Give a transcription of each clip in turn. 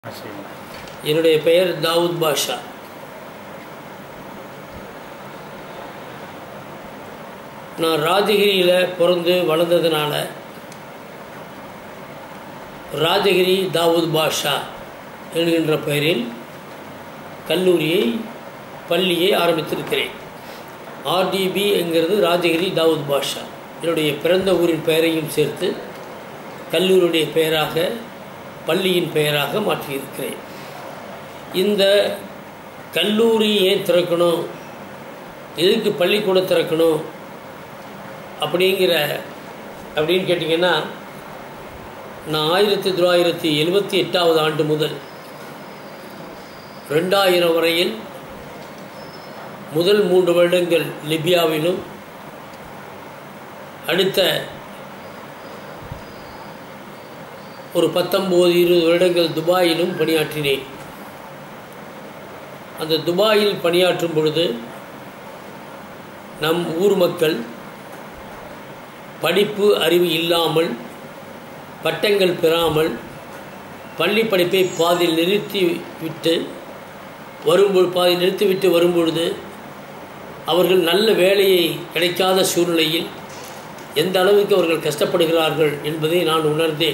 சரிங்க என்னுடைய பெயர் தாவூத் பாஷா நான் ராஜகிரியில் பிறந்து வளர்ந்ததுனால ராஜகிரி தாவூத் பாஷா என்கின்ற பெயரில் கல்லூரியை பள்ளியை ஆரம்பித்திருக்கிறேன் ஆர்டிபி என்கிறது ராஜகிரி தாவூத் பாஷா என்னுடைய பிறந்த ஊரின் பெயரையும் சேர்த்து கல்லூரியுடைய பெயராக பள்ளியின் பெயராக மாற்றியிருக்கிறேன் இந்த கல்லூரி ஏன் திறக்கணும் எதுக்கு பள்ளிக்கூடம் திறக்கணும் அப்படிங்கிற அப்படின்னு கேட்டிங்கன்னா நான் ஆயிரத்தி தொள்ளாயிரத்தி எழுபத்தி எட்டாவது ஆண்டு முதல் ரெண்டாயிரம் வரையில் முதல் மூன்று வருடங்கள் லிபியாவிலும் அடுத்த ஒரு பத்தொம்போது இருபது வருடங்கள் துபாயிலும் பணியாற்றினேன் அந்த துபாயில் பணியாற்றும் பொழுது நம் ஊர் மக்கள் படிப்பு அறிவு இல்லாமல் பட்டங்கள் பெறாமல் பள்ளி படிப்பை பாதியில் நிறுத்தி விட்டு வரும்பொழுது பாதியில் நிறுத்திவிட்டு வரும்பொழுது அவர்கள் நல்ல வேலையை கிடைக்காத சூழ்நிலையில் எந்த அளவுக்கு அவர்கள் கஷ்டப்படுகிறார்கள் என்பதை நான் உணர்ந்தேன்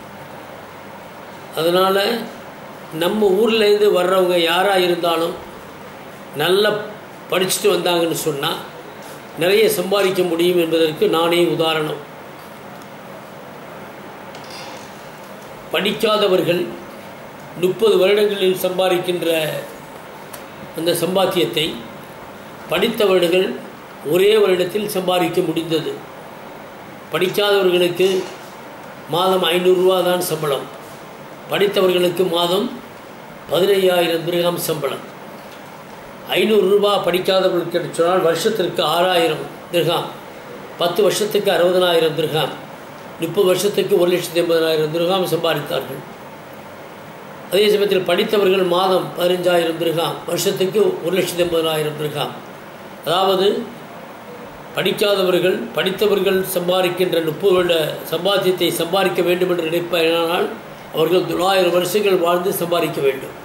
அதனால் நம்ம ஊர்லேருந்து வர்றவங்க யாராக இருந்தாலும் நல்லா படிச்சுட்டு வந்தாங்கன்னு சொன்னால் நிறைய சம்பாதிக்க முடியும் என்பதற்கு நானே உதாரணம் படிக்காதவர்கள் முப்பது வருடங்களில் சம்பாதிக்கின்ற அந்த சம்பாத்தியத்தை படித்தவர்கள் ஒரே வருடத்தில் சம்பாதிக்க முடிந்தது படிக்காதவர்களுக்கு மாதம் ஐநூறுரூவா தான் சம்பளம் படித்தவர்களுக்கு மாதம் பதினையாயிரம் திரகம் சம்பளம் ஐநூறு ரூபா படிக்காதவர்களுக்கு சொன்னால் வருஷத்திற்கு ஆறாயிரம் திரகம் பத்து வருஷத்துக்கு அறுபதனாயிரம் திரகம் முப்பது வருஷத்துக்கு ஒரு லட்சத்தி எண்பதனாயிரம் திரகம் சம்பாதித்தார்கள் அதே சமயத்தில் படித்தவர்கள் மாதம் பதினஞ்சாயிரம் திரகம் வருஷத்துக்கு ஒரு லட்சத்தி எண்பதனாயிரம் திரகம் அதாவது படிக்காதவர்கள் படித்தவர்கள் சம்பாதிக்கின்ற முப்பது வருட சம்பாத்தியத்தை சம்பாதிக்க வேண்டும் என்று நினைப்பானால் அவர்கள் தொள்ளாயிரம் வருஷங்கள் வாழ்ந்து சம்பாதிக்க வேண்டும்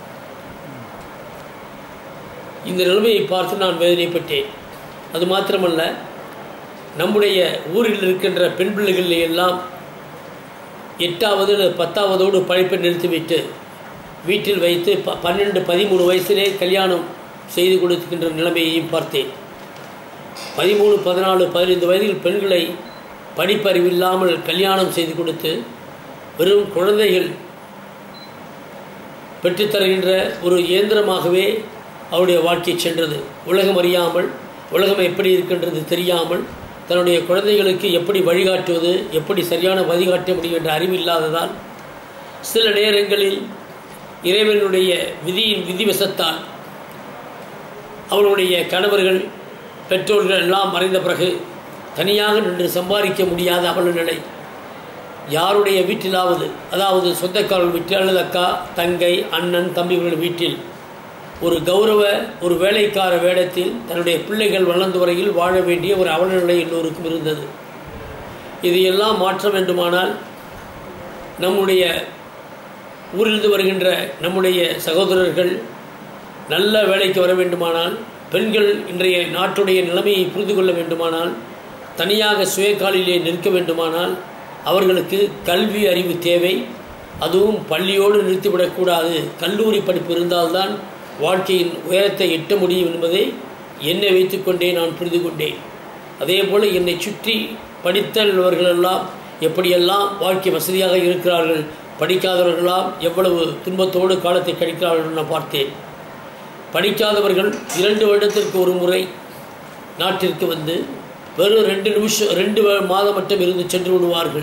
இந்த நிலைமையை பார்த்து நான் வேதனைப்பட்டேன் அது மாத்திரமல்ல நம்முடைய ஊரில் இருக்கின்ற பெண் பிள்ளைகள் எல்லாம் எட்டாவது அல்லது பத்தாவதோடு படிப்பை நிறுத்திவிட்டு வீட்டில் வைத்து ப பன்னெண்டு பதிமூணு வயசிலே கல்யாணம் செய்து கொடுக்கின்ற நிலைமையையும் பார்த்தேன் பதிமூணு பதினாலு பதினைந்து வயதில் பெண்களை படிப்பறிவில்லாமல் கல்யாணம் செய்து கொடுத்து வெறும் குழந்தைகள் பெற்றுத்தருகின்ற ஒரு இயந்திரமாகவே அவருடைய வாழ்க்கை சென்றது உலகம் அறியாமல் உலகம் எப்படி இருக்கின்றது தெரியாமல் தன்னுடைய குழந்தைகளுக்கு எப்படி வழிகாட்டுவது எப்படி சரியான வழிகாட்ட முடியும் என்ற அறிவு இல்லாததால் சில நேரங்களில் இறைவனுடைய விதியின் விதிவசத்தால் அவர்களுடைய கணவர்கள் பெற்றோர்கள் எல்லாம் மறைந்த பிறகு தனியாக நின்று சம்பாதிக்க முடியாத அவல நிலை யாருடைய வீட்டிலாவது அதாவது சொந்தக்காரர்கள் வீட்டில் அல்லது அக்கா தங்கை அண்ணன் தம்பிகள் வீட்டில் ஒரு கௌரவ ஒரு வேலைக்கார வேடத்தில் தன்னுடைய பிள்ளைகள் வளர்ந்து வரையில் வாழ வேண்டிய ஒரு அவலநிலை எல்லோருக்கும் இருந்தது இதையெல்லாம் மாற்ற வேண்டுமானால் நம்முடைய ஊரிலிருந்து வருகின்ற நம்முடைய சகோதரர்கள் நல்ல வேலைக்கு வர வேண்டுமானால் பெண்கள் இன்றைய நாட்டுடைய நிலைமையை புரிந்து கொள்ள வேண்டுமானால் தனியாக சுயகாலிலே நிற்க வேண்டுமானால் அவர்களுக்கு கல்வி அறிவு தேவை அதுவும் பள்ளியோடு நிறுத்திவிடக்கூடாது கல்லூரி படிப்பு இருந்தால்தான் வாழ்க்கையின் உயரத்தை எட்ட முடியும் என்பதை என்னை வைத்துக்கொண்டே நான் புரிந்து கொண்டேன் அதே போல் என்னை சுற்றி படித்தவர்களெல்லாம் எப்படியெல்லாம் வாழ்க்கை வசதியாக இருக்கிறார்கள் படிக்காதவர்களாம் எவ்வளவு துன்பத்தோடு காலத்தை கழிக்கிறார்கள் நான் பார்த்தேன் படிக்காதவர்கள் இரண்டு வருடத்திற்கு ஒரு முறை நாட்டிற்கு வந்து வெறும் ரெண்டு நிமிஷம் ரெண்டு மாதம் மட்டும் இருந்து சென்று விடுவார்கள்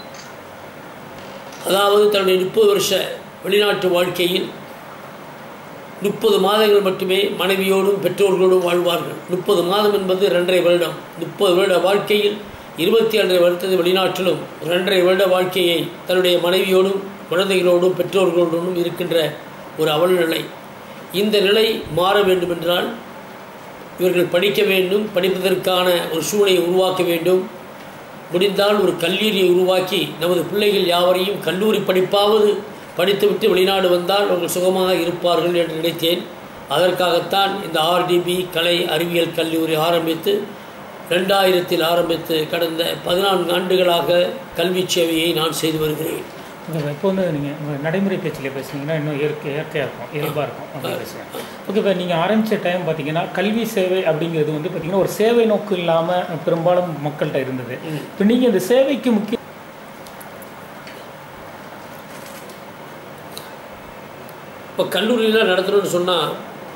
அதாவது தன்னுடைய முப்பது வருஷ வெளிநாட்டு வாழ்க்கையில் முப்பது மாதங்கள் மட்டுமே மனைவியோடும் பெற்றோர்களோடும் வாழ்வார்கள் முப்பது மாதம் என்பது ரெண்டரை வருடம் முப்பது வருட வாழ்க்கையில் இருபத்தி ரெண்டரை வருடத்தை வெளிநாட்டிலும் ரெண்டரை வருட வாழ்க்கையை தன்னுடைய மனைவியோடும் குழந்தைகளோடும் பெற்றோர்களோடும் இருக்கின்ற ஒரு அவல் நிலை இந்த நிலை மாற வேண்டுமென்றால் இவர்கள் படிக்க வேண்டும் படிப்பதற்கான ஒரு சூழலை உருவாக்க வேண்டும் முடிந்தால் ஒரு கல்லூரியை உருவாக்கி நமது பிள்ளைகள் யாவரையும் கல்லூரி படிப்பாவது படித்துவிட்டு வெளிநாடு வந்தால் அவர்கள் சுகமாக இருப்பார்கள் என்று நினைத்தேன் அதற்காகத்தான் இந்த ஆர்டிபி கலை அறிவியல் கல்லூரி ஆரம்பித்து ரெண்டாயிரத்தில் ஆரம்பித்து கடந்த பதினான்கு ஆண்டுகளாக கல்வி சேவையை நான் செய்து வருகிறேன் ஓகே இப்போ வந்து நீங்கள் நடைமுறை பேச்சில் பேசுனீங்கன்னா இன்னும் இயற்கை இயற்கையாக இருக்கும் இயல்பாக இருக்கும் அப்படின்னு பேசுவேன் ஓகே இப்போ நீங்கள் ஆரம்பித்த டைம் பார்த்தீங்கன்னா கல்வி சேவை அப்படிங்கிறது வந்து பார்த்தீங்கன்னா ஒரு சேவை நோக்கு இல்லாமல் பெரும்பாலும் மக்கள்கிட்ட இருந்தது இப்போ நீங்கள் இந்த சேவைக்கு முக்கிய இப்போ கல்லூரியில் நடத்தணும்னு சொன்னால்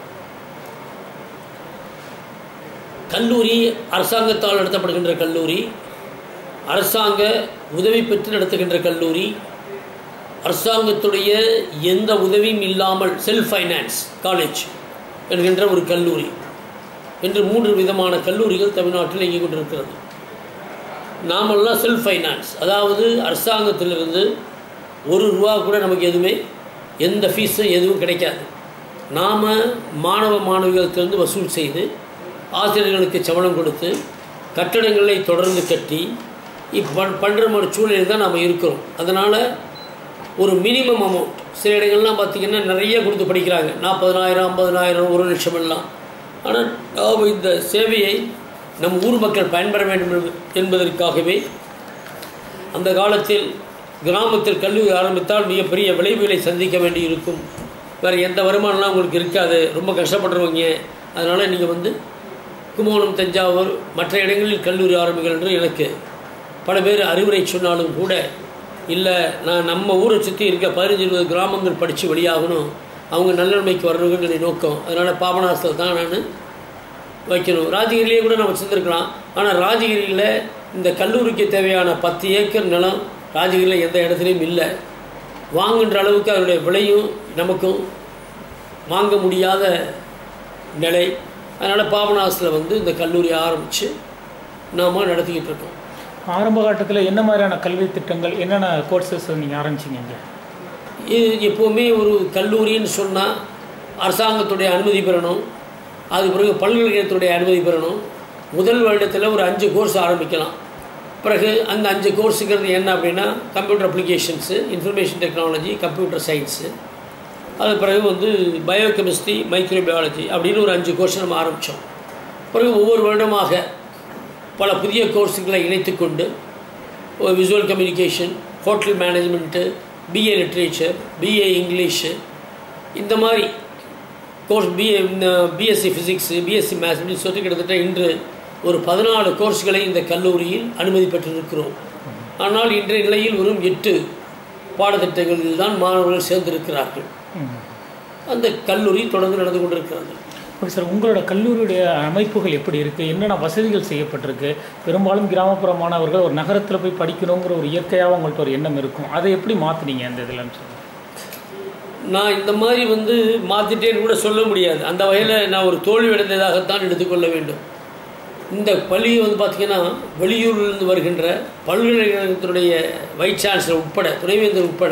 கல்லூரி அரசாங்கத்தால் நடத்தப்படுகின்ற கல்லூரி அரசாங்க உதவி பெற்று நடத்துகின்ற கல்லூரி அரசாங்கத்துடைய எந்த உதவியும் இல்லாமல் செல்ஃப் ஃபைனான்ஸ் காலேஜ் என்கின்ற ஒரு கல்லூரி என்று மூன்று விதமான கல்லூரிகள் தமிழ்நாட்டில் இயங்கிக் கொண்டிருக்கிறது நாமெல்லாம் செல்ஃப் ஃபைனான்ஸ் அதாவது அரசாங்கத்திலிருந்து ஒரு ரூபா கூட நமக்கு எதுவுமே எந்த ஃபீஸும் எதுவும் கிடைக்காது நாம் மாணவ மாணவிகளுக்கு வசூல் செய்து ஆசிரியர்களுக்கு சம்பளம் கொடுத்து கட்டடங்களை தொடர்ந்து கட்டி இப்போ பண்ணுற மாதிரி சூழ்நிலை தான் நாம் இருக்கிறோம் அதனால் ஒரு மினிமம் அமௌண்ட் சில இடங்கள்லாம் பார்த்திங்கன்னா நிறைய கொடுத்து படிக்கிறாங்க நாற்பதனாயிரம் ஐம்பதனாயிரம் ஒரு லட்சம் எல்லாம் ஆனால் நாம் இந்த சேவையை நம் ஊர் மக்கள் பயன்பெற வேண்டும் என்ப- என்பதற்காகவே அந்த காலத்தில் கிராமத்தில் கல்லூரி ஆரம்பித்தால் மிகப்பெரிய விளைவுகளை சந்திக்க வேண்டியிருக்கும் வேறு எந்த வருமானம்லாம் உங்களுக்கு இருக்காது ரொம்ப கஷ்டப்படுறவங்க அதனால் நீங்கள் வந்து கும்பகோணம் தஞ்சாவூர் மற்ற இடங்களில் கல்லூரி ஆரம்பிகள் என்று எனக்கு பல பேர் அறிவுரை சொன்னாலும் கூட இல்லை நான் நம்ம ஊரை சுற்றி இருக்க பதினஞ்சு இருபது கிராமங்கள் படித்து வெளியாகணும் அவங்க நல்லநிலைமைக்கு வரணுங்கிற நோக்கம் அதனால் பாபநாசத்தில் தான் நான் வைக்கணும் ராஜகிரிலேயே கூட நம்ம வச்சுருந்துருக்கலாம் ஆனால் ராஜகிரியில் இந்த கல்லூரிக்கு தேவையான பத்து ஏக்கர் நிலம் ராஜகிரியில் எந்த இடத்துலையும் இல்லை வாங்குன்ற அளவுக்கு அதனுடைய விலையும் நமக்கும் வாங்க முடியாத நிலை அதனால் பாபநாசத்தில் வந்து இந்த கல்லூரி ஆரம்பித்து நாம் நடத்திக்கிட்டு இருக்கோம் ஆரம்ப காலத்தில் என்ன மாதிரியான கல்வி திட்டங்கள் என்னென்ன கோர்சஸ் நீங்கள் ஆரம்பிச்சீங்க இங்கே இது எப்போவுமே ஒரு கல்லூரின்னு சொன்னால் அரசாங்கத்துடைய அனுமதி பெறணும் அது பிறகு பல்கலைக்கழகத்துடைய அனுமதி பெறணும் முதல் வருடத்தில் ஒரு அஞ்சு கோர்ஸ் ஆரம்பிக்கலாம் பிறகு அந்த அஞ்சு கோர்ஸுங்கிறது என்ன அப்படின்னா computer applications information technology computer science அது பிறகு வந்து பயோகெமிஸ்ட்ரி மைக்ரோபயாலஜி அப்படின்னு ஒரு அஞ்சு கோர்ஸ் நம்ம ஆரம்பித்தோம் பிறகு ஒவ்வொரு வருடமாக பல புதிய கோர்ஸுகளை இணைத்துக்கொண்டு visual communication hotel management BA literature BA English இந்த மாதிரி course BA BSc physics BSc maths இப்படி சொல்லி கிட்டத்தட்ட இன்று ஒரு பதினாலு கோர்ஸ்களை இந்த கல்லூரியில் அனுமதி பெற்றிருக்கிறோம் ஆனால் இன்றைய நிலையில் வெறும் எட்டு பாடத்திட்டங்களில் தான் மாணவர்கள் சேர்ந்திருக்கிறார்கள் அந்த கல்லூரி தொடர்ந்து நடந்து கொண்டிருக்கிறது ஓகே சார் உங்களோட கல்லூரியுடைய அமைப்புகள் எப்படி இருக்குது என்னென்ன வசதிகள் செய்யப்பட்டிருக்கு பெரும்பாலும் கிராமப்புற மாணவர்கள் ஒரு நகரத்தில் போய் படிக்கணுங்கிற ஒரு இயற்கையாக உங்கள்கிட்ட ஒரு எண்ணம் இருக்கும் அதை எப்படி மாற்றுனீங்க அந்த இதில்னு சொல்லுங்கள் நான் இந்த மாதிரி வந்து மாற்றிட்டேன்னு கூட சொல்ல முடியாது அந்த வகையில் நான் ஒரு தோல்வி அடைந்ததாகத்தான் எடுத்துக்கொள்ள வேண்டும் இந்த பள்ளியை வந்து பார்த்திங்கன்னா வெளியூரிலிருந்து வருகின்ற பல்கலைக்கழகத்தினுடைய வைஸ் சான்சலர் உட்பட துணைவேந்தர் உட்பட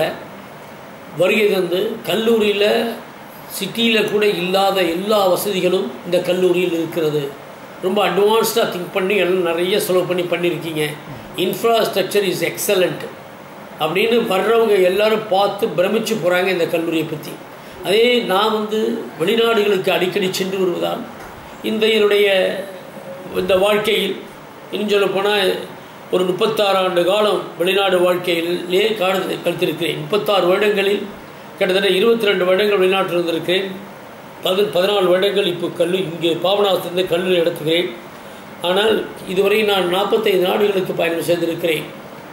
வருகை தந்து கல்லூரியில் சிட்டியில் கூட இல்லாத எல்லா வசதிகளும் இந்த கல்லூரியில் இருக்கிறது ரொம்ப அட்வான்ஸ்டாக திங்க் பண்ணி எல்லாம் நிறைய செலவு பண்ணி பண்ணியிருக்கீங்க இன்ஃப்ராஸ்ட்ரக்சர் இஸ் எக்ஸலண்ட் அப்படின்னு வர்றவங்க எல்லாரும் பார்த்து பிரமிச்சு போகிறாங்க இந்த கல்லூரியை பற்றி அதே நான் வந்து வெளிநாடுகளுக்கு அடிக்கடி சென்று வருவதால் இந்த என்னுடைய இந்த வாழ்க்கையில் இன்னும் சொல்லப் போனால் ஒரு முப்பத்தாறு ஆண்டு காலம் வெளிநாடு வாழ்க்கையிலே காண கழித்திருக்கிறேன் முப்பத்தாறு வருடங்களில் கிட்டத்தட்ட இருபத்தி ரெண்டு வருடங்கள் வெளிநாட்டில் இருந்திருக்கிறேன் பது பதினாலு வருடங்கள் இப்போ கல்லூரி இங்கே பாபநாசத்திலிருந்து கல்லூரி நடத்துகிறேன் ஆனால் இதுவரை நான் நாற்பத்தைந்து நாடுகளுக்கு பயணம் செய்திருக்கிறேன்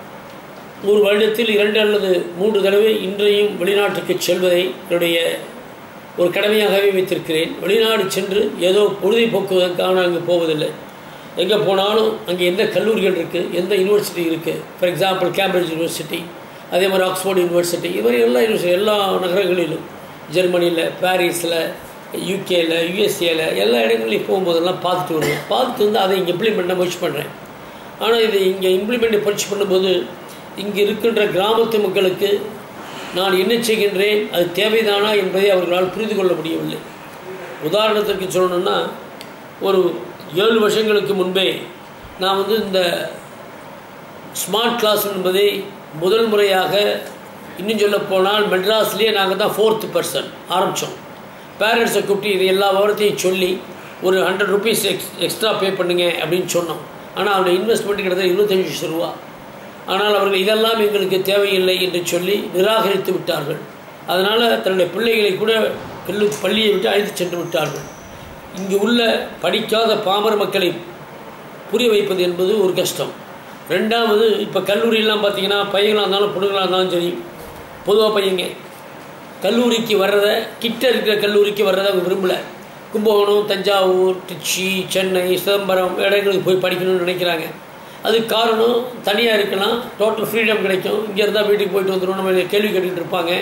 ஒரு வருடத்தில் இரண்டு அல்லது மூன்று தடவை இன்றையும் வெளிநாட்டுக்கு செல்வதை என்னுடைய ஒரு கடமையாகவே வைத்திருக்கிறேன் வெளிநாடு சென்று ஏதோ பொழுதை போக்குவதற்காக அங்கே போவதில்லை எங்கே போனாலும் அங்கே எந்த கல்லூரிகள் இருக்குது எந்த யூனிவர்சிட்டி இருக்குது ஃபார் எக்ஸாம்பிள் கேம்பிரிட்ஜ் யூனிவர்சிட்டி அதே மாதிரி ஆக்ஸ்போர்ட் யூனிவர்சிட்டி இது மாதிரி எல்லா யூனிவர்சிட்டி எல்லா நகரங்களிலும் ஜெர்மனியில் பாரிஸில் யூகேல யூஎஸ்ஏல எல்லா இடங்களையும் போகும்போதெல்லாம் பார்த்துட்டு வருவேன் பார்த்துட்டு வந்து அதை இங்கே இம்ப்ளிமெண்ட் பண்ண முயற்சி பண்ணுறேன் ஆனால் இது இங்கே இம்ப்ளிமெண்ட் பயிற்சி பண்ணும்போது இங்கே இருக்கின்ற கிராமத்து மக்களுக்கு நான் என்ன செய்கின்றேன் அது தேவைதானா என்பதை அவர்களால் புரிந்து கொள்ள முடியவில்லை உதாரணத்திற்கு சொல்லணும்னா ஒரு ஏழு வருஷங்களுக்கு முன்பே நான் வந்து இந்த ஸ்மார்ட் கிளாஸ் என்பதை முதல் முறையாக இன்னும் சொல்ல போனால் மெட்ராஸ்லேயே நாங்கள் தான் ஃபோர்த்து பர்சன் ஆரம்பித்தோம் பேரண்ட்ஸை கூப்பிட்டு இது எல்லா விவரத்தையும் சொல்லி ஒரு hundred rupees ex extra pay பண்ணுங்க அப்படின்னு சொன்னோம் ஆனால் அவருடைய இன்வெஸ்ட்மெண்ட் கிட்டத்தட்ட இருபத்தஞ்சு லட்சம் ரூபா ஆனால் அவர்கள் இதெல்லாம் எங்களுக்கு தேவையில்லை என்று சொல்லி நிராகரித்து விட்டார்கள் அதனால் தன்னுடைய பிள்ளைகளை கூட கல்லு பள்ளியை விட்டு அழைத்து சென்று விட்டார்கள் இங்கு உள்ள படிக்காத பாமர மக்களை புரிய வைப்பது என்பது ஒரு கஷ்டம் ரெண்டாவது இப்போ கல்லூரியெல்லாம் பார்த்தீங்கன்னா பையங்களாக இருந்தாலும் பொண்ணுங்களாக இருந்தாலும் சரி பொதுவாக பையங்க கல்லூரிக்கு வர்றதை கிட்ட இருக்கிற கல்லூரிக்கு வர்றதை அவங்க விரும்பலை கும்பகோணம் தஞ்சாவூர் திருச்சி சென்னை சிதம்பரம் இடங்களுக்கு போய் படிக்கணும்னு நினைக்கிறாங்க அதுக்கு காரணம் தனியாக இருக்கலாம் டோட்டல் ஃப்ரீடம் கிடைக்கும் இங்கே இருந்தால் வீட்டுக்கு போயிட்டு வந்துடும் நம்ம கேள்வி கேட்டுக்கிட்டு இருப்பாங்க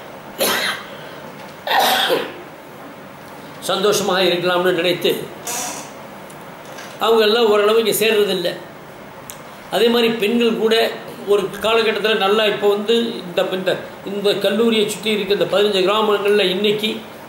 சந்தோஷமாக இருக்கலாம்னு நினைத்து அவங்க எல்லாம் ஓரளவு இங்கே சேர்றதில்லை அதே மாதிரி பெண்கள் கூட ஒரு காலகட்டத்தில் நல்லா இப்போ வந்து இந்த இந்த இந்த கல்லூரியை சுற்றி இருக்க இந்த பதினஞ்சு கிராமங்களில் இன்னைக்கு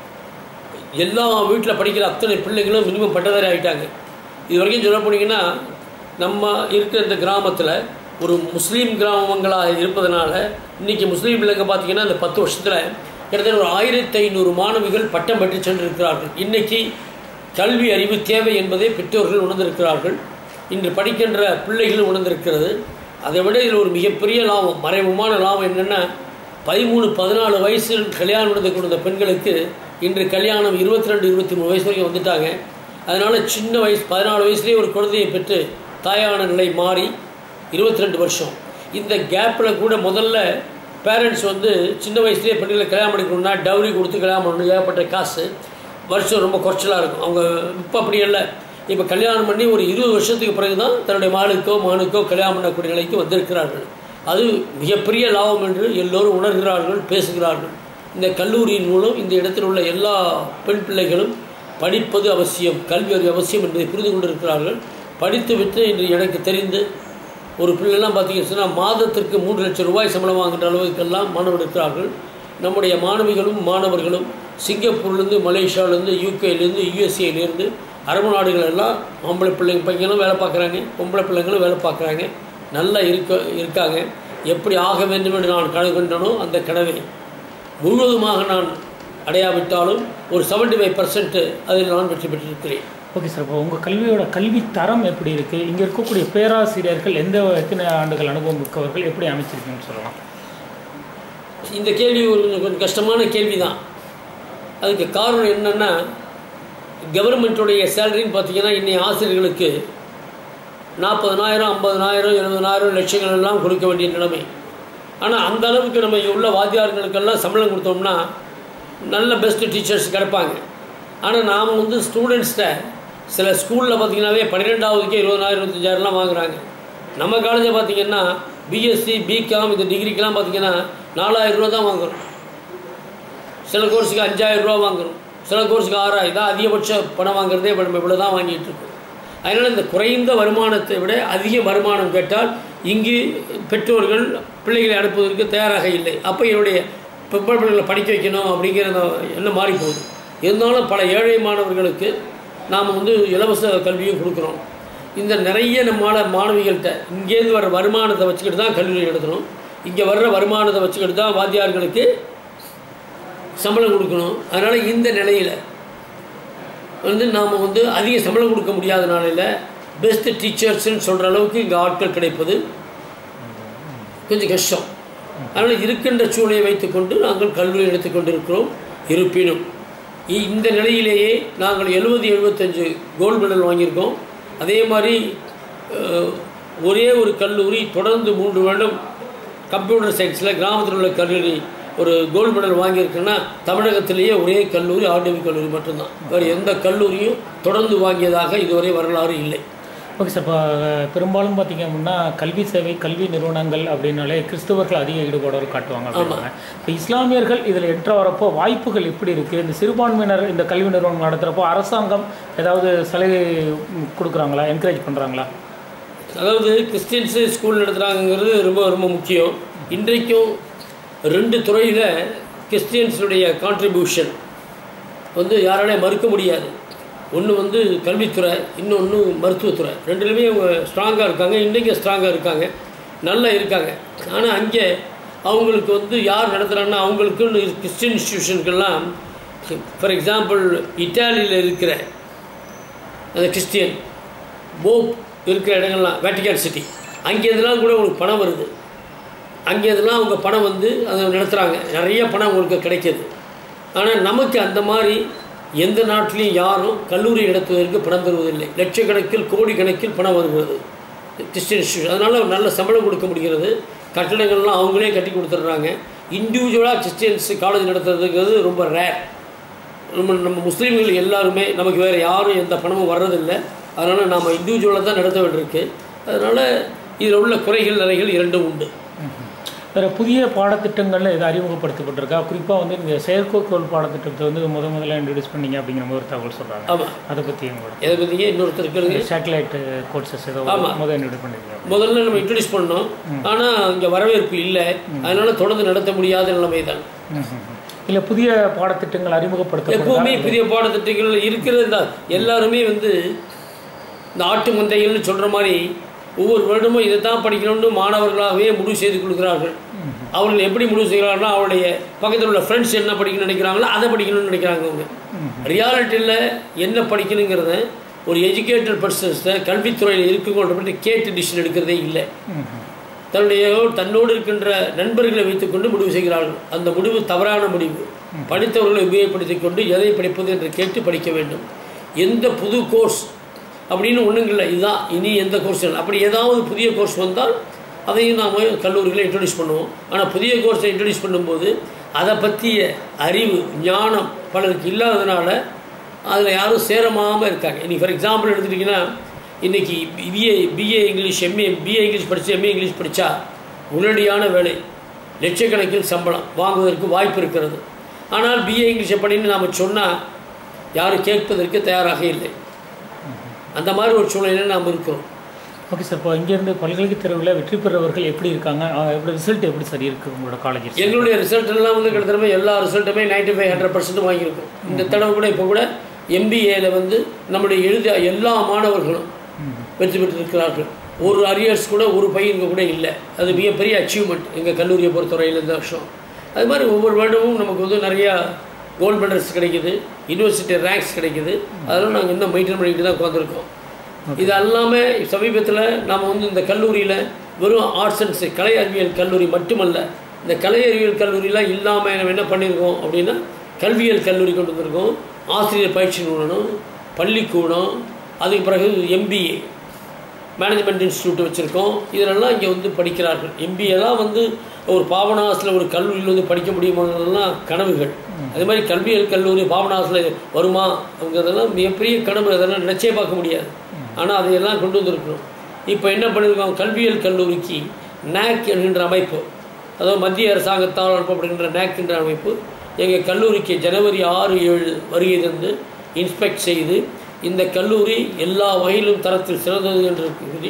எல்லா வீட்டில் படிக்கிற அத்தனை பிள்ளைகளும் மினிமம் பட்டதாரி ஆகிட்டாங்க இது வரைக்கும் சொல்ல போனீங்கன்னா நம்ம இருக்கிற இந்த கிராமத்தில் ஒரு முஸ்லீம் கிராமங்களாக இருப்பதனால இன்றைக்கி முஸ்லீம் பிள்ளைங்க பார்த்தீங்கன்னா இந்த பத்து வருஷத்தில் கிட்டத்தட்ட ஒரு ஆயிரத்தி ஐநூறு மாணவிகள் பட்டம் பெற்று சென்றிருக்கிறார்கள் இன்றைக்கி கல்வி அறிவு தேவை என்பதை பெற்றோர்கள் உணர்ந்திருக்கிறார்கள் இன்று படிக்கின்ற பிள்ளைகளும் உணர்ந்திருக்கிறது அதை விட இதில் ஒரு மிகப்பெரிய லாபம் மறைமுகமான லாபம் என்னென்னா பதிமூணு பதினாலு வயசில் கல்யாணம் நடந்து கொண்ட பெண்களுக்கு இன்று கல்யாணம் இருபத்தி ரெண்டு இருபத்தி மூணு வயசு வரைக்கும் வந்துட்டாங்க அதனால் சின்ன வயசு பதினாலு வயசுலேயே ஒரு குழந்தையை பெற்று தாயான நிலை மாறி இருபத்தி ரெண்டு வருஷம் இந்த கேப்பில் கூட முதல்ல பேரண்ட்ஸ் வந்து சின்ன வயசுலேயே பெண்களை கல்யாணம் பண்ணிக்கணும்னா டவுரி கொடுத்து கல்யாணம் பண்ணணும் ஏகப்பட்ட காசு வருஷம் ரொம்ப குறைச்சலாக இருக்கும் அவங்க இப்போ அப்படி இல்லை இப்போ கல்யாணம் பண்ணி ஒரு இருபது வருஷத்துக்கு பிறகு தான் தன்னுடைய மகளுக்கோ மகனுக்கோ கல்யாணம் பண்ணக்கூடிய நிலைக்கு வந்திருக்கிறார்கள் அது மிகப்பெரிய லாபம் என்று எல்லோரும் உணர்கிறார்கள் பேசுகிறார்கள் இந்த கல்லூரியின் மூலம் இந்த இடத்தில் உள்ள எல்லா பெண் பிள்ளைகளும் படிப்பது அவசியம் கல்வி அறிவு அவசியம் என்பதை புரிந்து கொண்டிருக்கிறார்கள் படித்துவிட்டு இன்று எனக்கு தெரிந்து ஒரு பிள்ளைலாம் பார்த்தீங்கன்னு சொன்னால் மாதத்திற்கு மூன்று லட்சம் ரூபாய் சம்பளம் வாங்குகின்ற அளவுக்கெல்லாம் மாணவர் இருக்கிறார்கள் நம்முடைய மாணவிகளும் மாணவர்களும் சிங்கப்பூர்லேருந்து மலேசியாவிலேருந்து யூகேலேருந்து யூஎஸ்ஏலேருந்து அரபு நாடுகள் எல்லாம் ஆம்பளை பிள்ளைங்க பையனும் வேலை பார்க்குறாங்க பொம்பளை பிள்ளைங்களும் வேலை பார்க்குறாங்க நல்லா இருக்க இருக்காங்க எப்படி ஆக வேண்டும் என்று நான் கனவு கண்டனோ அந்த கனவை முழுவதுமாக நான் அடையாவிட்டாலும் ஒரு செவன்டி ஃபைவ் பர்சன்ட் அதில் நான் வெற்றி பெற்றிருக்கிறேன் ஓகே சார் இப்போ உங்கள் கல்வியோட கல்வி தரம் எப்படி இருக்குது இங்கே இருக்கக்கூடிய பேராசிரியர்கள் எந்த எத்தனை ஆண்டுகள் அனுபவம் மிக்கவர்கள் எப்படி அமைச்சிருக்கீங்கன்னு சொல்லலாம் இந்த கேள்வி ஒரு கொஞ்சம் கஷ்டமான கேள்வி தான் அதுக்கு காரணம் என்னென்னா கவர்மெண்ட்டுடைய சேலரின்னு பார்த்தீங்கன்னா இன்னைய ஆசிரியர்களுக்கு நாற்பதனாயிரம் ஐம்பதனாயிரம் எழுபதனாயிரம் லட்சங்கள் எல்லாம் கொடுக்க வேண்டிய நிலைமை ஆனால் அந்த அளவுக்கு நம்ம இங்க உள்ள வாத்தியார்களுக்கெல்லாம் சம்பளம் கொடுத்தோம்னா நல்ல பெஸ்ட்டு டீச்சர்ஸ் கிடைப்பாங்க ஆனால் நாம் வந்து ஸ்டூடெண்ட்ஸ்கிட்ட சில ஸ்கூலில் பார்த்தீங்கன்னாவே பன்னிரெண்டாவதுக்கே இருபதாயிரம் இருபத்தஞ்சாயிரம்லாம் வாங்குறாங்க நம்ம காலேஜில் பார்த்தீங்கன்னா பிஎஸ்சி பிகாம் இந்த டிகிரிக்கெலாம் பார்த்தீங்கன்னா நாலாயிரம் ரூபா தான் வாங்குறோம் சில கோர்ஸுக்கு அஞ்சாயிரம் ரூபா வாங்குறோம் சில கோர்ஸுக்கு ஆறாயிரம் தான் அதிகபட்ச பணம் வாங்குறதே இப்போ நம்ம இவ்வளோ தான் வாங்கிட்டு இருக்கோம் அதனால் இந்த குறைந்த வருமானத்தை விட அதிக வருமானம் கேட்டால் இங்கு பெற்றோர்கள் பிள்ளைகளை அனுப்புவதற்கு தயாராக இல்லை அப்போ என்னுடைய பெண்கள் பிள்ளைகளை படிக்க வைக்கணும் அப்படிங்கிற அந்த எண்ணம் மாறி போகுது இருந்தாலும் பல ஏழை மாணவர்களுக்கு நாம் வந்து இலவச கல்வியும் கொடுக்குறோம் இந்த நிறைய நம்மளால மாணவிகள்கிட்ட இங்கேருந்து வர வருமானத்தை வச்சுக்கிட்டு தான் கல்வி எடுக்கணும் இங்கே வர்ற வருமானத்தை வச்சுக்கிட்டு தான் வாத்தியார்களுக்கு சம்பளம் கொடுக்கணும் அதனால் இந்த நிலையில் வந்து நாம் வந்து அதிக சம்பளம் கொடுக்க முடியாத நாளையில் பெஸ்ட் டீச்சர்ஸ்ன்னு சொல்கிற அளவுக்கு இங்கே ஆட்கள் கிடைப்பது கொஞ்சம் கஷ்டம் அதனால் இருக்கின்ற சூழலை வைத்துக்கொண்டு நாங்கள் கல்வியை எடுத்துக்கொண்டிருக்கிறோம் இருப்பினும் இ- இந்த நிலையிலேயே நாங்கள் எழுபது எழுபத்தஞ்சு கோல்டு மெடல் வாங்கியிருக்கோம் அதே மாதிரி அஹ், ஒரே ஒரு கல்லூரி தொடர்ந்து மூன்று வருடம் கம்ப்யூட்டர் சயின்ஸில் கிராமத்தில் உள்ள கல்லூரி ஒரு கோல்டு மெடல் வாங்கியிருக்குன்னா தமிழகத்திலேயே ஒரே கல்லூரி ஆர்டிவி கல்லூரி மட்டும்தான் வேறு எந்த கல்லூரியும் தொடர்ந்து வாங்கியதாக இதுவரை வரலாறு இல்லை ஓகே சார் இப்போ பெரும்பாலும் பார்த்தீங்க அப்படின்னா கல்வி சேவை கல்வி நிறுவனங்கள் அப்படின்னாலே கிறிஸ்தவர்கள் அதிக ஈடுபாடு காட்டுவாங்க அப்படின்னாங்க இப்போ இஸ்லாமியர்கள் இதில் என்ற வரப்போ வாய்ப்புகள் எப்படி இருக்குது இந்த சிறுபான்மையினர் இந்த கல்வி நிறுவனம் நடத்துகிறப்போ அரசாங்கம் ஏதாவது சலுகை ம், கொடுக்குறாங்களா என்கரேஜ் பண்ணுறாங்களா அதாவது கிறிஸ்டின்ஸு ஸ்கூல் நடத்துகிறாங்கிறது ரொம்ப ரொம்ப முக்கியம் இன்றைக்கும் ரெண்டு துறையில் கிறிஸ்டியன்ஸுடைய கான்ட்ரிபியூஷன் வந்து யாராலையும் மறுக்க முடியாது ஒன்று வந்து கல்வித்துறை இன்னொன்று மருத்துவத்துறை ரெண்டுலேயுமே அவங்க ஸ்ட்ராங்காக இருக்காங்க இன்றைக்கும் ஸ்ட்ராங்காக இருக்காங்க நல்லா இருக்காங்க ஆனால் அங்கே அவங்களுக்கு வந்து யார் நடத்துகிறாங்கன்னா அவங்களுக்குன்னு கிறிஸ்டியன் இன்ஸ்டியூஷனுக்கெல்லாம் ஃபார் எக்ஸாம்பிள் இட்டாலியில் இருக்கிற அந்த கிறிஸ்டியன் போப் இருக்கிற இடங்கள்லாம் வேட்டிகான் சிட்டி அங்கே இதெல்லாம் கூட உங்களுக்கு பணம் வருது அங்கே இதெல்லாம் அவங்க பணம் வந்து அதை நடத்துகிறாங்க நிறைய பணம் உங்களுக்கு கிடைக்கிது ஆனால் நமக்கு அந்த மாதிரி எந்த நாட்டிலையும் யாரும் கல்லூரி நடத்துவதற்கு பணம் தருவதில்லை லட்சக்கணக்கில் கோடிக்கணக்கில் பணம் வருகிறது கிறிஸ்டியன் இன்ஸ்டியூஷன் அதனால் நல்ல சம்பளம் கொடுக்க முடிகிறது கட்டடங்கள்லாம் அவங்களே கட்டி கொடுத்துட்றாங்க இண்டிவிஜுவலாக கிறிஸ்டியன்ஸ் காலேஜ் நடத்துறதுங்கிறது ரொம்ப ரேர் நம்ம நம்ம முஸ்லீம்கள் எல்லாருமே நமக்கு வேறு யாரும் எந்த பணமும் வர்றதில்லை அதனால் நாம் இண்டிவிஜுவலாக தான் நடத்த வேண்டியிருக்கு அதனால் இதில் உள்ள குறைகள் நிறைகள் இரண்டும் உண்டு வேறு புதிய பாடத்திட்டங்களில் எது அறிமுகப்படுத்தப்பட்டிருக்கா குறிப்பாக வந்து இந்த செயற்கைக்கோள் பாடத்திட்டத்தை வந்து முத முதல்ல இன்ட்ரடியூஸ் பண்ணீங்க அப்படிங்கிற மாதிரி ஒரு தகவல் சொல்கிறாங்க ஆமாம் அதை பற்றி உங்களோட எதை பற்றிங்க இன்னொருத்தர் கேளுங்க சேட்டலைட் கோர்சஸ் ஏதோ ஆமா. முதல் இன்ட்ரடியூஸ் பண்ணிருக்கீங்க முதல்ல நம்ம இன்ட்ரடியூஸ் பண்ணோம் ஆனால் இங்கே வரவேற்பு இல்லை அதனால் தொடர்ந்து நடத்த முடியாத நிலைமை தான் இல்லை புதிய பாடத்திட்டங்கள் அறிமுகப்படுத்தப்படுறதா எப்பவுமே புதிய பாடத்திட்டங்கள் இருக்கிறது தான் எல்லாருமே வந்து இந்த ஆட்டு மந்தைகள்னு சொல்கிற மாதிரி ஒவ்வொரு வருடமும் இதை தான் படிக்கணும்னு மாணவர்களாகவே முடிவு செய்து கொடுக்கிறார்கள் அவர்கள் எப்படி முடிவு செய்கிறார்கள்னா அவருடைய பக்கத்தில் உள்ள ஃப்ரெண்ட்ஸ் என்ன படிக்கணும்னு நினைக்கிறாங்களோ அதை படிக்கணும்னு நினைக்கிறாங்க அவங்க ரியாலிட்டியில் என்ன படிக்கணுங்கிறத ஒரு எஜுகேட்டட் பர்சன்ஸை கல்வித்துறையில் இருக்குங்கிற பற்றி கேட்டு டிசிஷன் எடுக்கிறதே இல்லை தன்னுடைய தன்னோடு இருக்கின்ற நண்பர்களை வைத்துக்கொண்டு முடிவு செய்கிறார்கள் அந்த முடிவு தவறான முடிவு படித்தவர்களை உபயோகப்படுத்திக் கொண்டு எதை படிப்பது என்று கேட்டு படிக்க வேண்டும் எந்த புது கோர்ஸ் அப்படின்னு ஒன்றும் இல்லை இதுதான் இனி எந்த கோர்ஸ் இல்லை அப்படி ஏதாவது புதிய கோர்ஸ் வந்தால் அதையும் நாம் கல்லூரியில் இன்ட்ரடியூஸ் பண்ணுவோம் ஆனால் புதிய கோர்ஸை இன்ட்ரடியூஸ் பண்ணும்போது அதை பற்றிய அறிவு ஞானம் பலருக்கு இல்லாததுனால அதில் யாரும் சேரமாமல் இருக்காங்க இன்னைக்கு ஃபார் எக்ஸாம்பிள் எடுத்துட்டிங்கன்னா இன்றைக்கி BA BA English MA BA English படித்து எம்ஏ இங்கிலீஷ் படித்தா உடனடியான வேலை லட்சக்கணக்கில் சம்பளம் வாங்குவதற்கு வாய்ப்பு இருக்கிறது ஆனால் பிஏ இங்கிலீஷை படின்னு நாம் சொன்னால் யாரும் கேட்பதற்கு தயாராக இல்லை அந்த மாதிரி ஒரு சூழ்நிலையில் நாம் இருக்கிறோம் ஓகே சார் இப்போ இங்கேருந்து பல்கலைக்கழக தேர்வில் வெற்றி பெறவர்கள் எப்படி இருக்காங்க அஹ் எப்படி ரிசல்ட் எப்படி சரி இருக்குது உங்களோட காலேஜ் எங்களுடைய ரிசல்ட் எல்லாம் வந்து கிட்டத்தட்ட எல்லா ரிசல்ட்டுமே நைன்டி ஃபைவ் ஹண்ட்ரட் பர்சன்ட் வாங்கியிருக்கோம் இந்த தடவை கூட இப்போ கூட எம்பிஏல வந்து நம்முடைய எழுதிய எல்லா மாணவர்களும் வெற்றி பெற்றிருக்கிறார்கள் ஒரு அரியர்ஸ் கூட ஒரு பையனுக்கு கூட இல்லை அது மிகப்பெரிய அச்சீவ்மெண்ட் எங்கள் கல்லூரியை பொறுத்தவரையில் இந்த வருஷம் அது மாதிரி ஒவ்வொரு வருடமும் நமக்கு வந்து நிறையா கோல்டு மெடல்ஸ் கிடைக்குது யூனிவர்சிட்டி ரேங்க்ஸ் கிடைக்குது அதெல்லாம் நாங்கள் இன்னும் மெயின்டைன் பண்ணிட்டு தான் உட்காந்துருக்கோம் இது அல்லாமல் சமீபத்தில் நாம் வந்து இந்த கல்லூரியில் வெறும் ஆர்ட்ஸ் அண்ட் கலை அறிவியல் கல்லூரி மட்டுமல்ல இந்த கலை அறிவியல் கல்லூரிலாம் இல்லாமல் நம்ம என்ன பண்ணியிருக்கோம் அப்படின்னா கல்வியியல் கல்லூரி கொண்டு வந்திருக்கோம் ஆசிரியர் பயிற்சி நிறுவனம் பள்ளிக்கூடம் அதுக்கு பிறகு எம்பிஏ மேனேஜ்மெண்ட் இன்ஸ்டியூட் வச்சுருக்கோம் இதெல்லாம் இங்கே வந்து படிக்கிறார்கள் எம்பிஏலாம் வந்து ஒரு பாபநாசில் ஒரு கல்லூரியில் வந்து படிக்க முடியுமாங்கிறதெல்லாம் கனவுகள் அதே மாதிரி கல்வியியல் கல்லூரி பாபநாசில் வருமா அப்படிங்கிறதெல்லாம் மிகப்பெரிய கனவு அதெல்லாம் நினச்சே பார்க்க முடியாது ஆனால் அதையெல்லாம் கொண்டு வந்திருக்கிறோம் இப்போ என்ன பண்ணியிருக்கோம் கல்வியியல் கல்லூரிக்கு நேக் என்கின்ற அமைப்பு அதாவது மத்திய அரசாங்கத்தால் அனுப்பப்படுகின்ற நேக் என்ற அமைப்பு எங்கள் கல்லூரிக்கு ஜனவரி ஆறு ஏழு வருகை தந்து இன்ஸ்பெக்ட் செய்து இந்த கல்லூரி எல்லா வகையிலும் தரத்தில் சிறந்தது என்று கூறி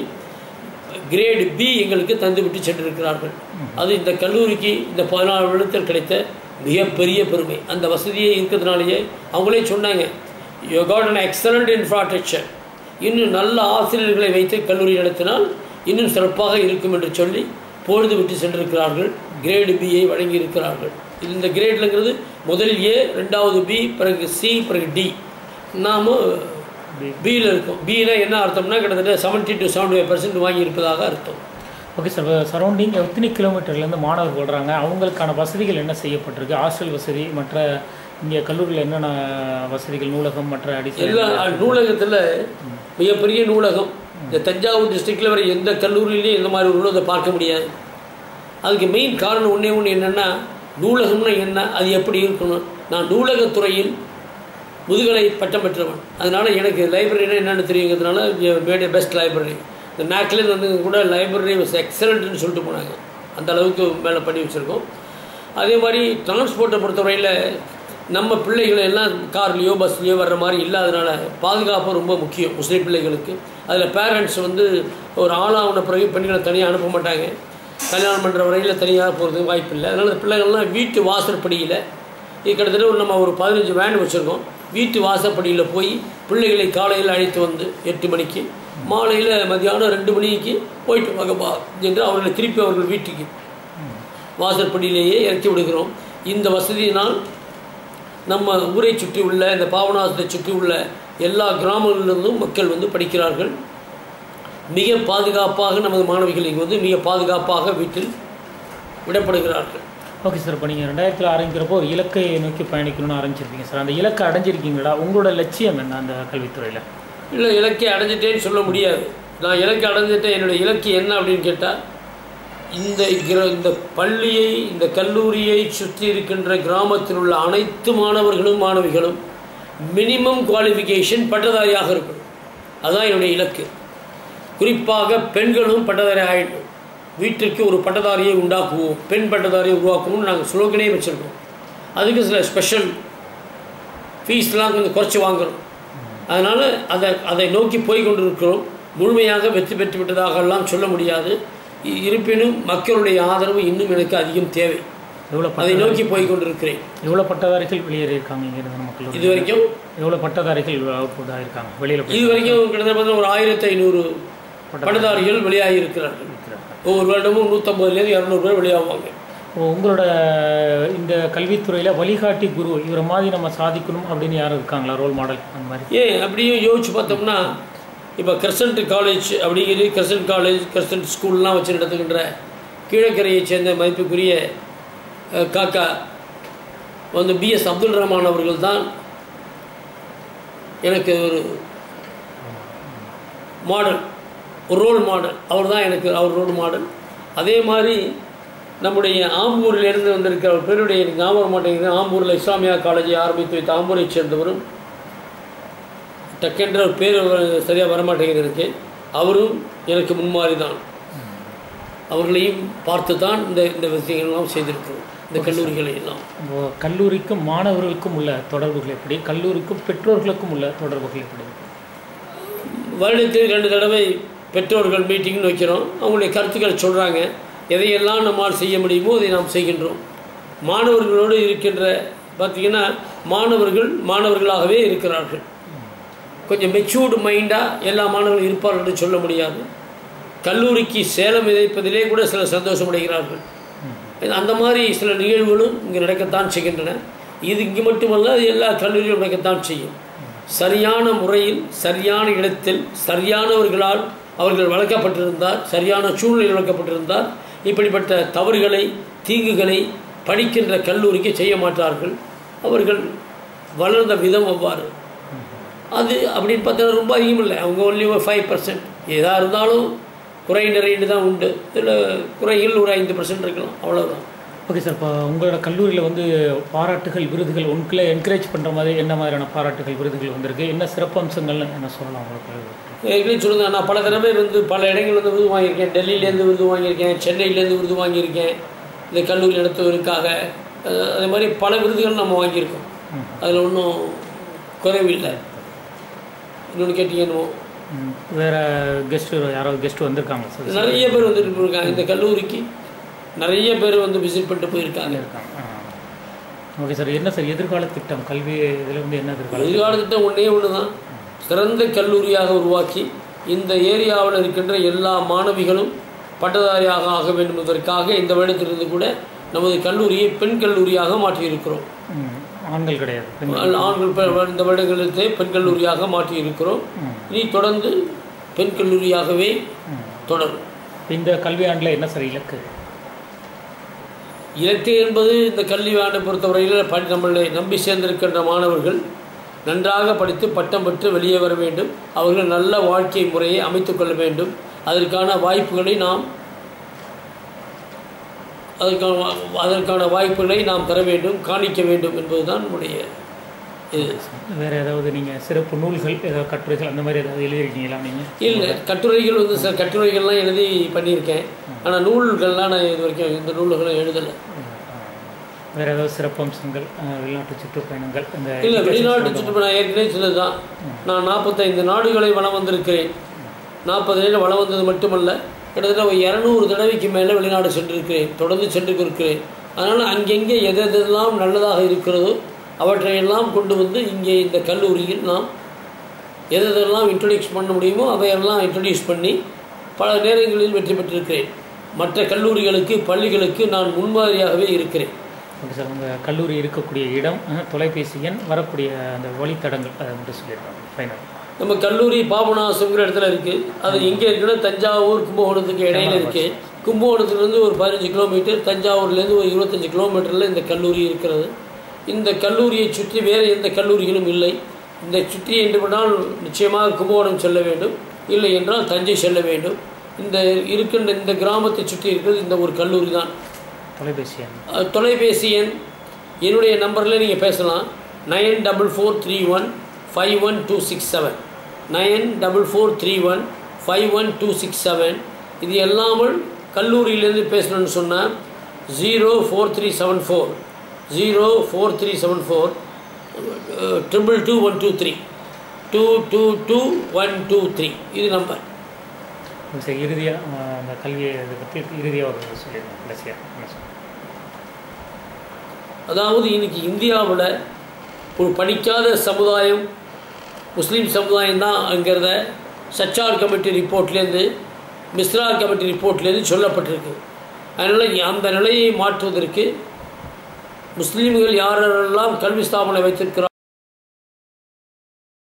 கிரேடு பி எங்களுக்கு தந்துவிட்டு சென்றிருக்கிறார்கள் அது இந்த கல்லூரிக்கு இந்த பதினாலு வருடத்தில் கிடைத்த மிகப்பெரிய பெருமை அந்த வசதியே இருக்கிறதுனாலேயே அவங்களே சொன்னாங்க you got an excellent infrastructure இன்னும் நல்ல ஆசிரியர்களை வைத்து கல்லூரி நடத்தினால் இன்னும் சிறப்பாக இருக்கும் என்று சொல்லி பொழுது விட்டு சென்றிருக்கிறார்கள் கிரேடு பியை வழங்கி இருக்கிறார்கள் இது இந்த கிரேட்லங்கிறது முதலில் ஏ ரெண்டாவது பி பிறகு சி பிறகு டி நாம் பியில் இருக்கும் பியில் என்ன அர்த்தம்னா கிட்டத்தட்ட seventy to seventy five percent வாங்கியிருப்பதாக அர்த்தம் ஓகே சார் சரௌண்டிங் எத்தனை கிலோமீட்டர்லேருந்து மாணவர்கள் வர்றாங்க அவங்களுக்கான வசதிகள் என்ன செய்யப்பட்டிருக்கு ஹாஸ்டல் வசதி மற்ற இங்கே கல்லூரியில் என்னென்ன வசதிகள் நூலகம் மற்ற அடிப்படை எல்லா நூலகத்தில் மிகப்பெரிய நூலகம் இந்த தஞ்சாவூர் டிஸ்ட்ரிக்டில் வர எந்த கல்லூரியிலையும் இந்த மாதிரி ஒரு நூலகத்தை பார்க்க முடியாது அதுக்கு மெயின் காரணம் ஒன்றே ஒன்று என்னென்னா நூலகம்னா என்ன அது எப்படி இருக்கணும் நான் நூலகத்துறையில் முதுகலை பட்டம் பெற்றவன் அதனால் எனக்கு லைப்ரரினா என்னென்னு தெரியுங்கிறதுனால மேட் பெஸ்ட் லைப்ரரி இந்த மேக்லேருந்து வந்து கூட லைப்ரரி வாஸ் எக்ஸலண்ட்னு சொல்லிட்டு போனாங்க அந்த அளவுக்கு மேலே பண்ணி வச்சுருக்கோம் அதே மாதிரி டிரான்ஸ்போர்ட்டை பொறுத்தவரையில் நம்ம பிள்ளைகளை எல்லாம் கார்லேயோ பஸ்லேயோ வர்ற மாதிரி இல்லாதனால பாதுகாப்பு ரொம்ப முக்கியம் முஸ்லீம் பிள்ளைகளுக்கு அதில் பேரண்ட்ஸ் வந்து ஒரு ஆளான பிறகு பெண்களை தனியாக அனுப்ப மாட்டாங்க கல்யாணம் பண்ணுற வரையில் தனியாக போகிறதுக்கு வாய்ப்பு இல்லை அதனால் இந்த பிள்ளைகள்லாம் வீட்டு வாசற்படியில் இது கிட்டத்தட்ட ஒரு நம்ம ஒரு பதினஞ்சு வேன் வச்சுருக்கோம் வீட்டு வாசப்படியில் போய் பிள்ளைகளை காலையில் அழைத்து வந்து எட்டு மணிக்கு மாலையில் மதியானம் ரெண்டு மணிக்கு போயிட்டு வாங்கப்பா என்று அவர்களை திருப்பி அவர்கள் வீட்டுக்கு வாசற்படியிலேயே இறக்கி விடுகிறோம் இந்த வசதியினால் நம்ம ஊரை சுற்றி உள்ள இந்த பாபநாசத்தை சுற்றி உள்ள எல்லா கிராமங்களிலிருந்தும் மக்கள் வந்து படிக்கிறார்கள் மிக பாதுகாப்பாக நமது மாணவிகள் இங்கு வந்து மிக பாதுகாப்பாக வீட்டில் விடப்படுகிறார்கள் ஓகே சார் இப்போ நீங்கள் ரெண்டாயிரத்தில் ஆரம்பிக்கிறப்போ ஒரு இலக்கை நோக்கி பயணிக்கணும்னு ஆரம்பிச்சிருப்பீங்க சார் அந்த இலக்கை அடைஞ்சிருக்கீங்களா உங்களோட லட்சியம் என்ன அந்த கல்வித்துறையில் இல்லை இலக்கை அடைஞ்சிட்டேன்னு சொல்ல முடியாது நான் இலக்கை அடைஞ்சிட்டேன் என்னுடைய இலக்கு என்ன அப்படின்னு கேட்டால் இந்த கிர- இந்த பள்ளியை இந்த கல்லூரியை சுற்றி இருக்கின்ற கிராமத்தில் உள்ள அனைத்து மாணவர்களும் மாணவிகளும் மினிமம் குவாலிஃபிகேஷன் பட்டதாரியாக இருக்கணும் அதுதான் என்னுடைய இலக்கு குறிப்பாக பெண்களும் பட்டதாரி ஆகிடணும் வீட்டிற்கு ஒரு பட்டதாரியை உண்டாக்குவோம் பெண் பட்டதாரியை உருவாக்குவோம்னு நாங்கள் ஸ்லோகனே வச்சுருக்கோம் அதுக்கு சில ஸ்பெஷல் ஃபீஸ்லாம் கொஞ்சம் குறைச்சி வாங்குறோம் அதனால் அதை அதை நோக்கி போய் கொண்டிருக்கிறோம் முழுமையாக வெற்றி பெற்று விட்டதாகலாம் சொல்ல முடியாது இ- இருப்பினும் மக்களுடைய ஆதரவு இன்னும் எனக்கு அதிகம் தேவை எவ்வளோ அதை பட்ட நோக்கி போய் கொண்டிருக்கிறேன் எவ்வளோ பட்டதாரிகள் வெளியேறியிருக்காங்க இங்கே இருந்த மக்கள் இது வரைக்கும் எவ்வளோ பட்டதாரிகள் அவுட்புட் ஆகிருக்காங்க வெளியில் போய் இது வரைக்கும் கிட்டத்தட்ட பார்த்தா ஒரு ஆயிரத்தி ஐநூறு பட்டதாரிகள் வெளியாகி இருக்கிறார்கள் ஒவ்வொரு வருடமும் நூற்றம்பதுலேருந்து இரநூறு பேர் வெளியாகுவாங்க இப்போ உங்களோட இந்த கல்வித்துறையில் வழிகாட்டி குரு இவரை மாதிரி நம்ம சாதிக்கணும் அப்படின்னு யாரும் இருக்காங்களா ரோல் மாடல் அந்த மாதிரி ஏன் அப்படியும் யோசிச்சு பார்த்தோம்னா இப்போ கிரசன்ட் காலேஜ் அப்படிங்கிறது கிரசன்ட் காலேஜ் கிரசன்ட் ஸ்கூல்லாம் வச்சு நடத்துகின்ற கீழக்கரையைச் சேர்ந்த மதிப்புக்குரிய அஹ், காக்கா வந்து பிஎஸ் அப்துல் ரஹ்மான் அவர்கள் தான் எனக்கு ஒரு மாடல் ஒரு ரோல் மாடல் அவர் தான் எனக்கு அவர் ரோல் மாடல் அதே மாதிரி நம்முடைய ஆம்பூரிலிருந்து வந்திருக்கிற ஒரு பேருடைய எனக்கு ஞாபகம் வர மாட்டேங்குது ஆம்பூரில் இஸ்லாமியா காலேஜை ஆரம்பித்து வைத்த ஆம்பூரைச் சேர்ந்தவரும் டக்கென்ற ஒரு பேர் சரியாக வரமாட்டேங்குது எனக்கு அவரும் எனக்கு முன்மாறி தான் அவர்களையும் பார்த்து தான் இந்த இந்த விஷயங்கள்லாம் செய்திருக்கிறோம் இந்த கல்லூரிகளை எல்லாம் இப்போ கல்லூரிக்கும் மாணவர்களுக்கும் உள்ள தொடர்புகள் எப்படி கல்லூரிக்கும் பெற்றோர்களுக்கும் உள்ள தொடர்புகள் எப்படி வருடத்தில் ரெண்டு தடவை பெற்றோர்கள் மீட்டிங்னு வைக்கிறோம் அவங்களுடைய கருத்துக்களை சொல்கிறாங்க எதையெல்லாம் நம்மால் செய்ய முடியுமோ அதை நாம் செய்கின்றோம் மாணவர்களோடு இருக்கின்ற பார்த்திங்கன்னா மாணவர்கள் மாணவர்களாகவே இருக்கிறார்கள் கொஞ்சம் மெச்சூர்டு மைண்டாக எல்லா மாணவர்களும் இருப்பார்கள் என்று சொல்ல முடியாது கல்லூரிக்கு சேலம் விதைப்பதிலே கூட சில சந்தோஷமடைகிறார்கள் அந்த மாதிரி சில நிகழ்வுகளும் இங்கே நடக்கத்தான் செய்கின்றன இது இங்கே மட்டுமல்ல அது எல்லா கல்லூரியிலும் நடக்கத்தான் செய்யும் சரியான முறையில் சரியான இடத்தில் சரியானவர்களால் அவர்கள் வளர்க்கப்பட்டிருந்தார் சரியான சூழ்நிலையில் வளர்க்கப்பட்டிருந்தார் இப்படிப்பட்ட தவறுகளை தீங்குகளை படிக்கின்ற கல்லூரிக்கு செய்ய மாட்டார்கள் அவர்கள் வளர்ந்த விதம் அவ்வாறு அது அப்படின்னு பார்த்தா ரொம்ப அதிகம் இல்லை அவங்க ஒன்லி ஒரு ஃபைவ் பர்சன்ட் எதாக இருந்தாலும் குறை நிறைன்னு தான் உண்டு இதில் குறைகள் ஒரு ஐந்து பர்சன்ட் இருக்கலாம் அவ்வளோதான் ஓகே சார் இப்போ உங்களோட கல்லூரியில் வந்து பாராட்டுகள் விருதுகள் உங்களை என்கரேஜ் பண்ணுற மாதிரி என்ன மாதிரியான பாராட்டுகள் விருதுகள் வந்திருக்கு என்ன சிறப்பு அம்சங்கள்னு என்ன சொல்லலாம் உங்களுக்கு ஏற்கனவே சொல்லுங்க நான் பல தடவை வந்து பல இடங்கள் வந்து விருது வாங்கியிருக்கேன் டெல்லியிலேருந்து விருது வாங்கியிருக்கேன் சென்னையிலேருந்து விருது வாங்கியிருக்கேன் இந்த கல்லூரி நடத்துவதற்காக அஹ் அதே மாதிரி பல விருதுகள் நம்ம வாங்கியிருக்கோம் அதில் ஒன்றும் குறைவில்லை இன்னொன்று கேட்டீங்கன்னு ம், வேற கெஸ்ட் யாராவது கெஸ்ட் வந்திருக்காங்க சார் நிறைய பேர் வந்துட்டு போயிருக்காங்க இந்த கல்லூரிக்கு நிறைய பேர் வந்து விசிட் பண்ணிட்டு போயிருக்காங்க இருக்காங்க ஓகே சார் என்ன சார் எதிர்கால திட்டம் கல்வி இதில் வந்து என்ன எதிர்கால எதிர்கால திட்டம் ஒன்றே ஒன்று தான் சிறந்த கல்லூரியாக உருவாக்கி இந்த ஏரியாவில் இருக்கின்ற எல்லா மாணவிகளும் பட்டதாரியாக ஆக வேண்டும் என்பதற்காக இந்த வருடத்திலிருந்து கூட நமது கல்லூரியை பெண் கல்லூரியாக மாற்றியிருக்கிறோம் ம், ஆண்கள் கிடையாது பெண்கள். ஆண்கள் பெ- இந்த வருடங்களிலே பெண் கல்லூரியாக மாற்றியிருக்கிறோம் ம். இனி தொடர்ந்து பெண் கல்லூரியாகவே ம். தொடரும் இந்த கல்வி ஆண்டில் என்ன சார் இலக்கு இலக்கு என்பது இந்த கல்வி ஆண்டை பொறுத்தவரையில் படி நம்மளை நம்பி சேர்ந்திருக்கின்ற மாணவர்கள் நன்றாக படித்து பட்டம் பெற்று வெளியே வர வேண்டும் அவர்கள் நல்ல வாழ்க்கை முறையை அமைத்துக் கொள்ள வேண்டும் அதற்கான வாய்ப்புகளை நாம் அதற்கான வா- அதற்கான வாய்ப்புகளை நாம் தர வேண்டும் காணிக்க வேண்டும் என்பதுதான் நம்முடைய இது வேற ஏதாவது நீங்கள் சிறப்பு நூல்கள் ஏதாவது கட்டுரைகள் அந்த மாதிரி ஏதாவது எழுதியிருக்கீங்களா நீங்கள் இல்லை கட்டுரைகள் வந்து சார் கட்டுரைகள்லாம் எழுதி பண்ணியிருக்கேன் ஆனால் நூல்கள்லாம் நான் இது வரைக்கும் இந்த நூல்களும் எழுதலை வேற ஏதாவது சிறப்பு அம்சங்கள் அஹ், வெளிநாட்டு சுற்றுப்பயணங்கள் இந்த இல்லை வெளிநாட்டு சுற்றுப்பயணம் நான் ஏற்கனவே சொன்னது தான் நான் நாற்பத்தைந்து நாடுகளை வலம் வந்திருக்கிறேன் நாற்பது நாள் வலம் வந்தது மட்டுமல்ல கிட்டத்தட்ட ஒரு இரநூறு தடவைக்கு மேலே வெளிநாடு சென்றிருக்கிறேன் தொடர்ந்து சென்று இருக்கிறேன் அதனால் அங்கெங்கே எது எதெல்லாம் நல்லதாக இருக்கிறதோ அவற்றையெல்லாம் கொண்டு வந்து இங்கே இந்த கல்லூரியில் நாம் எது எதெல்லாம் இன்ட்ரடியூஸ் பண்ண முடியுமோ அவையெல்லாம் இன்ட்ரடியூஸ் பண்ணி பல நேரங்களில் வெற்றி பெற்றிருக்கிறேன் மற்ற கல்லூரிகளுக்கு பள்ளிகளுக்கு நான் முன்மாதிரியாகவே இருக்கிறேன் ஓகே சார் உங்கள் கல்லூரி இருக்கக்கூடிய இடம் அஹ், தொலைபேசி எண் வரக்கூடிய அந்த வழித்தடங்கள் அதை மட்டும் சொல்லிடுறாங்க ஃபைனல் நம்ம கல்லூரி பாபநாசங்கிற இடத்துல இருக்குது அது எங்கே இருக்குன்னா தஞ்சாவூர் கும்பகோணத்துக்கு இடையில இருக்குது கும்பகோணத்துலேருந்து ஒரு பதினஞ்சு கிலோமீட்டர் தஞ்சாவூர்லேருந்து ஒரு இருபத்தஞ்சு கிலோமீட்டரில் இந்த கல்லூரி இருக்கிறது இந்த கல்லூரியை சுற்றி வேறு எந்த கல்லூரிகளும் இல்லை இந்த சுற்றி என்று விட்டால் நிச்சயமாக கும்பகோணம் செல்ல வேண்டும் இல்லை என்றால் தஞ்சை செல்ல வேண்டும் இந்த இருக்கின்ற இந்த கிராமத்தை சுற்றி இருக்கிறது இந்த ஒரு கல்லூரி தான் தொலைபேசி எண் அஹ், தொலைபேசி எண் என்னுடைய நம்பரில் நீங்கள் பேசலாம் nine double four three one five one two six seven nine double four three one five one two six seven இது எல்லாமல் கல்லூரியிலேருந்து பேசணும்னு சொன்னால் zero four three seven four zero four three seven four triple two one two three two two two one two three இது number okay sir இறுதியாக அந்த கல்வியை இதை பற்றி இறுதியாக ஒரு சொல்லிடுறோம் கடைசியாக என்ன சார் அதாவது இன்னைக்கு இந்தியாவில் ஒரு படிக்காத சமுதாயம் முஸ்லீம் சமுதாயம் தான் அங்கிறத சச்சார் கமிட்டி ரிப்போர்ட்லேருந்து மிஸ்ரா கமிட்டி ரிப்போர்ட்லேருந்து சொல்லப்பட்டிருக்கு அதனால் அந்த நிலையை மாற்றுவதற்கு முஸ்லீம்கள் யாரெல்லாம் கல்வி ஸ்தாபனம் வைத்திருக்கிறார்